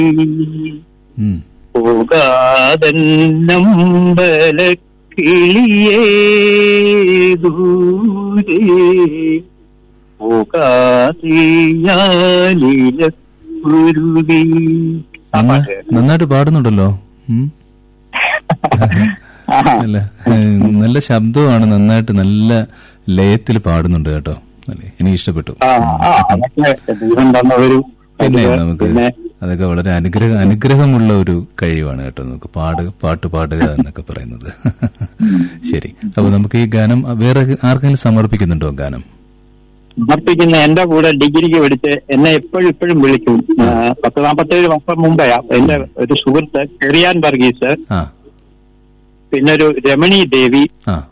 ഉം. പോകാതന്നമ്പലക്കിളിയേ ദൂരെ പോകാതെ ഞാനില കുരുവി ആ നന്നാ- പാട്ട് നന്നായിട്ട് പാടുന്നുണ്ടല്ലോ ഉം. ആഹാ. അല്ല ഏഹ്, നല്ല ശബ്ദമാണ് നന്നായിട്ട് നല്ല ലയത്തിൽ പാടുന്നുണ്ട് കേട്ടോ അല്ലേ എനിക്ക് ഇഷ്ടപ്പെട്ടു ആ ആ അതൊക്കെ ദൈവം തന്ന ഒരു പിന്നെ കഴിവ്. നമുക്ക് പിന്നെ അതൊക്കെ വളരെ അനുഗ്രഹ അനുഗ്രഹമുള്ള ഒരു കഴിവാണ് കേട്ടോ നമുക്ക് പാടുക പാട്ട് പാടുക എന്നൊക്കെ പറയുന്നത് ശരി അപ്പൊ നമുക്ക് ഈ ഗാനം വേറെ ആർക്കെങ്കിലും സമർപ്പിക്കുന്നുണ്ടോ ഗാനം സമർപ്പിക്കുന്ന എന്റെ കൂടെ ഡിഗ്രിക്ക് പഠിച്ച് എന്നെ എപ്പോഴും ഇപ്പോഴും വിളിക്കും ആ, പത്ത് നാൽപ്പത്തേഴ് വർഷം മുമ്പേ എന്റെ ഒരു സുഹൃത്ത് ചെറിയാൻ വർഗീസ് ആ പിന്നെ ഒരു രമണി ദേവി ആ